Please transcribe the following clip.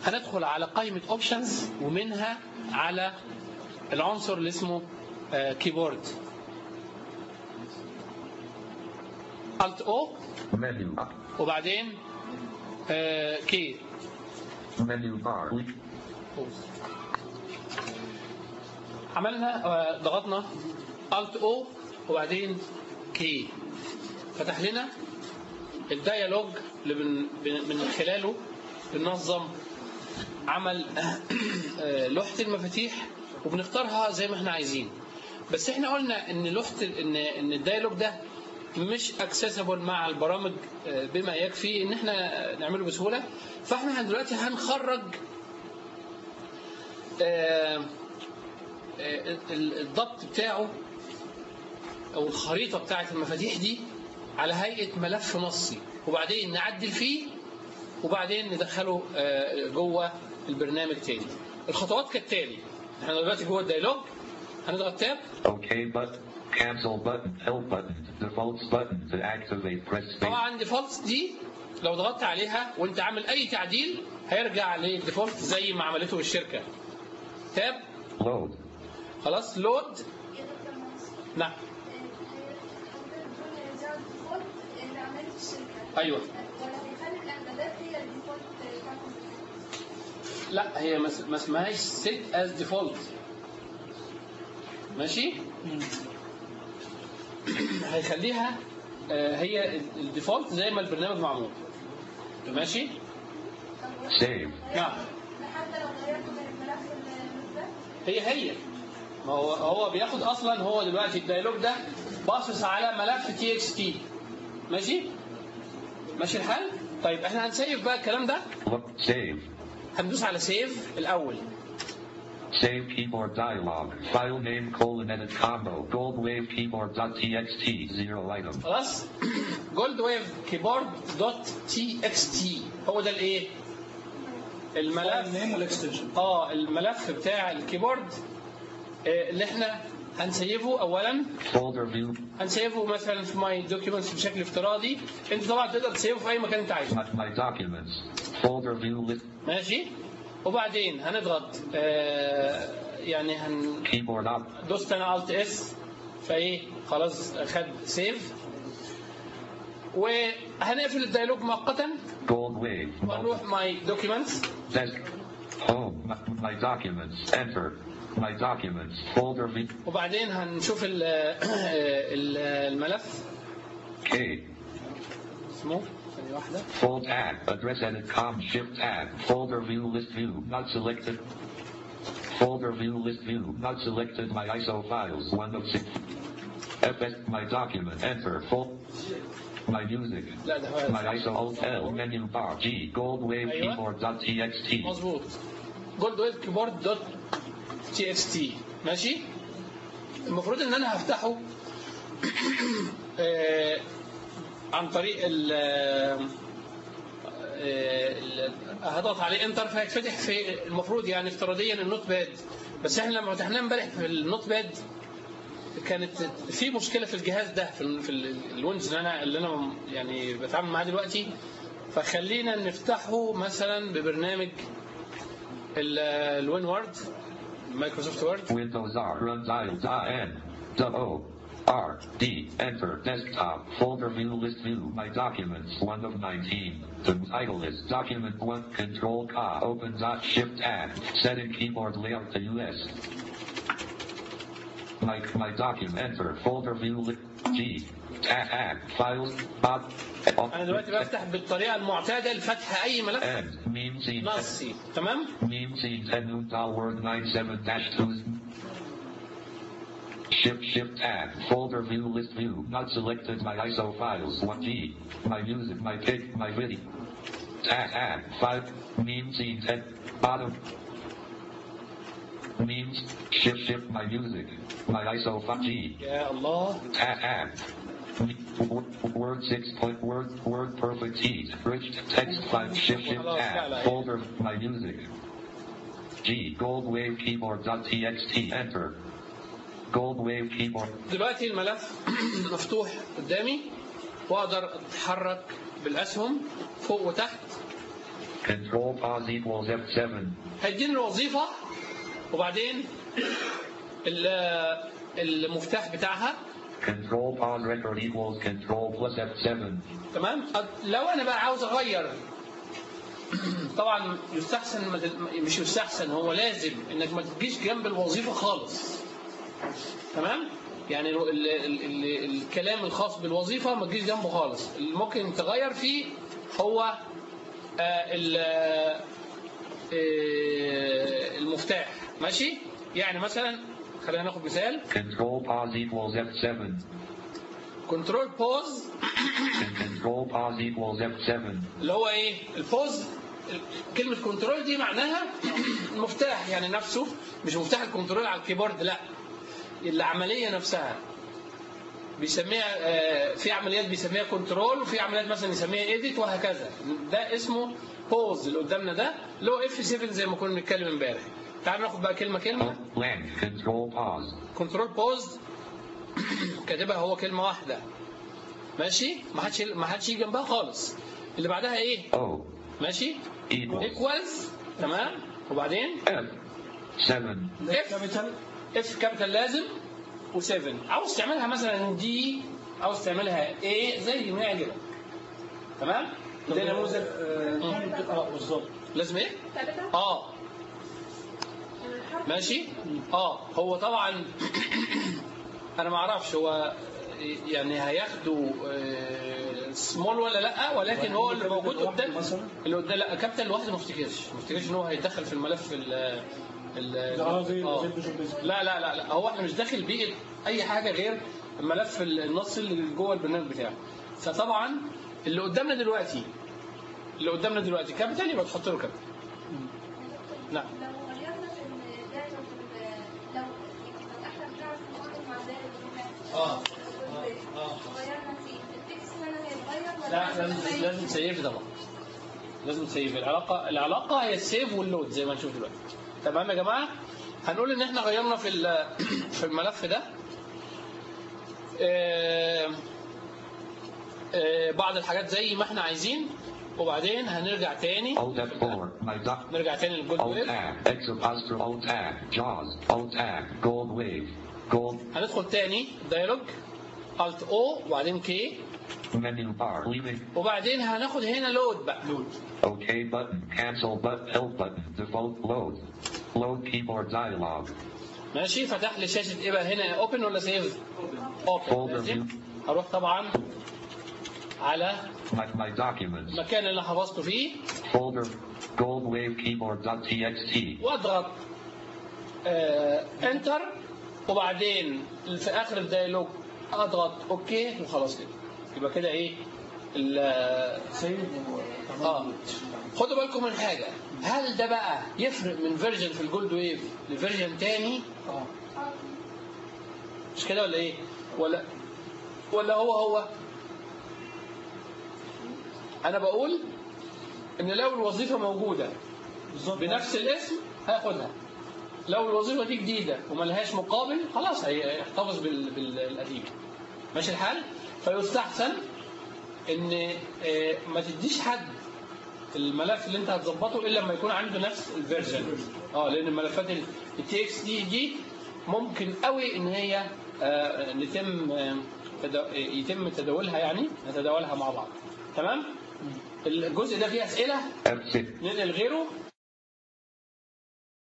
هندخل على قائمة اوبشنز ومنها على العنصر اللي اسمه كيبورد الت او Menu up. وبعدين كي Menu bar. عملنا آه، ضغطنا الت او وبعدين كي فتح لنا الديالوج اللي من, من خلاله بننظم عمل آه، لوحة المفاتيح وبنختارها زي ما احنا عايزين بس احنا قلنا ان لوحة ان ان الديالوج ده مش اكسسبل مع البرامج آه، بما يكفي ان احنا نعمله بسهولة فاحنا دلوقتي هنخرج آه، آه، ال- الضبط بتاعه او الخريطه بتاعه المفاتيح دي على هيئه ملف نصي وبعدين نعدل فيه وبعدين ندخله آه، جوه البرنامج تاني الخطوات كالتالي احنا دلوقتي جوه الديالوج هنضغط تاب OK button. Cancel button. Help button. Defaults button. To activate, press space. طبعا ديفولت دي لو ضغطت عليها وانت عامل اي تعديل هيرجع للديفولت زي ما عملته الشركه تاب Load. خلاص لود نعم ايوه لا هي ما ما اسمهاش set as default ماشي هيخليها آه، هي الديفولت زي ما البرنامج معمول ماشي Save. نعم هي هي ما هو هو بياخد اصلا هو دلوقتي الديالوج ده باصص على ملف تي اكس تي ماشي ماشي الحال طيب احنا هنسيف بقى الكلام ده Look. Save. هندوس على سيف الاول Save keyboard dialog. File name colon edit combo. Gold wave keyboard dot txt. Zero item. خلاص جولد ويف كيبورد دوت تي اكس تي هو ده الايه الملف النيم والاكستنشن اه الملف بتاع الكيبورد آه، اللي احنا هنسيفه اولا Folder view. هنسيفه مثلا في ماي دوكيومنتس بشكل افتراضي انت طبعا تقدر تسيفه في اي مكان انت عايزه My, my documents. Folder view list. ماشي وبعدين هنضغط آه يعني هن Keyboard up. دوست انا الت اس فايه خلاص خد سيف وهنقفل الديالوج مؤقتا Gold wave. وهنروح ماي دوكيومنتس Desk. Home. My, my documents. Enter. My documents. Folder view. وبعدين هنشوف ال ال الملف K. اسمه ثانية واحدة Full tab. Address edit com. Shift tab. Folder view list view. Not selected. Folder view list view. Not selected. My ISO files. One of six. FS. My document. Enter. Full. My music. لا ده هو My ISO Alt L menu bar G gold wave أيوة. keyboard dot txt. مظبوط جولد ويب كيبورد دوت تي اكس تي ماشي المفروض ان انا هفتحه آه، عن طريق ال آه، ال- هضغط عليه انتر فهيتفتح في المفروض يعني افتراضيا النوت باد بس احنا لما فتحناه امبارح في النوت باد كانت في مشكله في الجهاز ده في ال- في ال- الويندوز اللي انا اللي انا يعني بتعامل معاه دلوقتي فخلينا نفتحه مثلا ببرنامج ال- الوين وورد مايكروسوفت وورد Windows R run dial da N dot O R D enter desktop folder view list view my documents one of 19 the title is document one control ka open dot shift tab setting keyboard layout to US my my document enter folder view list G tab tab files Bob انا دلوقتي بفتح بالطريقه المعتاده لفتح اي ملف and meme scene نصي تمام Meme scene 10 noon dollar word 97 dash 2 Shift shift tab folder view list view not selected my ISO files 1G my music my pic my video tab tab 5 meme scene 10 bottom memes shift shift my music my ISO 5G يا الله tab tab Word 6 point word word perfect heat rich text 5 shift shift tab folder my music G gold wave keyboard dot txt enter gold wave keyboard دلوقتي الملف مفتوح قدامي واقدر اتحرك بالاسهم فوق وتحت Control pause equals F7. هيديني الوظيفة وبعدين ال- المفتاح بتاعها Control pause record equals control plus F7. تمام لو انا بقى عاوز اغير طبعا يستحسن ما تل- مش يستحسن هو لازم انك ما تجيش جنب الوظيفه خالص تمام يعني ال ال ال ال الكلام الخاص بالوظيفه ما تجيش جنبه خالص اللي ممكن تغير فيه هو آه، ال- آه، المفتاح ماشي يعني مثلا خلينا ناخد مثال Control pause equals F7. كنترول بوز Control pause equals F7. اللي هو ايه البوز كلمة كنترول دي معناها المفتاح يعني نفسه مش مفتاح الكنترول على الكيبورد لا العملية نفسها بيسميها آه، في عمليات بيسميها كنترول وفي عمليات مثلا يسميها ايديت وهكذا ده اسمه بوز اللي قدامنا ده اللي هو اف 7 زي ما كنا بنتكلم امبارح تعالوا ناخد بقى كلمة كلمة Oh, blank. Control pause. كنترول بوز كاتبها هو كلمة واحدة ماشي ما حدش ما حدش يجي جنبها خالص اللي بعدها ايه O ماشي equals ايكوالز تمام وبعدين F7. اف اف كابيتال لازم و7 عاوز تعملها مثلا دي عاوز تعملها ايه زي ما يعجبك تمام ده نموذج اه بالظبط لازم ايه ثابتة؟ اه ماشي اه هو طبعا انا ما اعرفش هو يعني هياخدوا سمول ولا لا ولكن هو اللي موجود قدام مثلا اللي قدام لا كابتن لوحده ما افتكرش ما افتكرش ان هو هيتدخل في الملف ال ال اه زي آه. زي الفيجوال بيزك لا لا لا لا هو احنا مش داخل بيه اي حاجه غير الملف النص اللي جوه البرنامج بتاعه فطبعا اللي قدامنا دلوقتي اللي قدامنا دلوقتي كابيتال يبقى تحط له كابيتال نعم لو غيرنا في ال- ده لو في ال- لو لو احنا بنعرف نقارن مع ده اللي آه. هو- آه. غيرنا فيه التكست هنا هيتغير ولا لا لازم هيتغير؟ لازم تسيف طبعا لازم تسيف العلاقه العلاقه هي السيف واللود زي ما نشوف دلوقتي تمام يا جماعه هنقول ان احنا غيرنا في ال- في الملف ده آه، آه، بعض الحاجات زي ما احنا عايزين وبعدين هنرجع تاني Alt F4. My doc. نرجع تاني للجولد Alt ويف tab. X apostrophe Alt tab. Jaws. Alt tab. Gold wave. Gold هندخل تاني دايلوج الت او وبعدين كي menu bar. Leaving. وبعدين هناخد هنا لود بقى OK button. Cancel button. Help button. Default load. Load keyboard dialog. ماشي فتح لي شاشه ايه بقى هنا اوبن ولا سيف اوبن Folder ماشي view. هروح طبعا على My, my documents. المكان اللي حفظته فيه Folder. Gold wave keyboard.txt. واضغط آه انتر وبعدين في اخر الدايلوج اضغط اوكي وخلاص كده يبقى كده ايه ال- سيف اه خدوا بالكم من حاجه هل ده بقى يفرق من فيرجن في الجولد ويف لفيرجن تاني اه مش كده ولا ايه ولا ولا هو هو انا بقول ان لو الوظيفه موجوده بالظبط بنفس الاسم هياخدها لو الوظيفه دي جديده وملهاش مقابل خلاص هيحتفظ بال- بالقديم ماشي الحال فيستحسن ان آه، ما تديش حد الملف اللي انت هتظبطه الا لما يكون عنده نفس الفيرجن اه لان الملفات التي اكس دي دي ممكن قوي ان هي آه، نتم آه، تدا- يتم تداولها يعني نتداولها مع بعض تمام الجزء ده فيه اسئله F6. ننقل غيره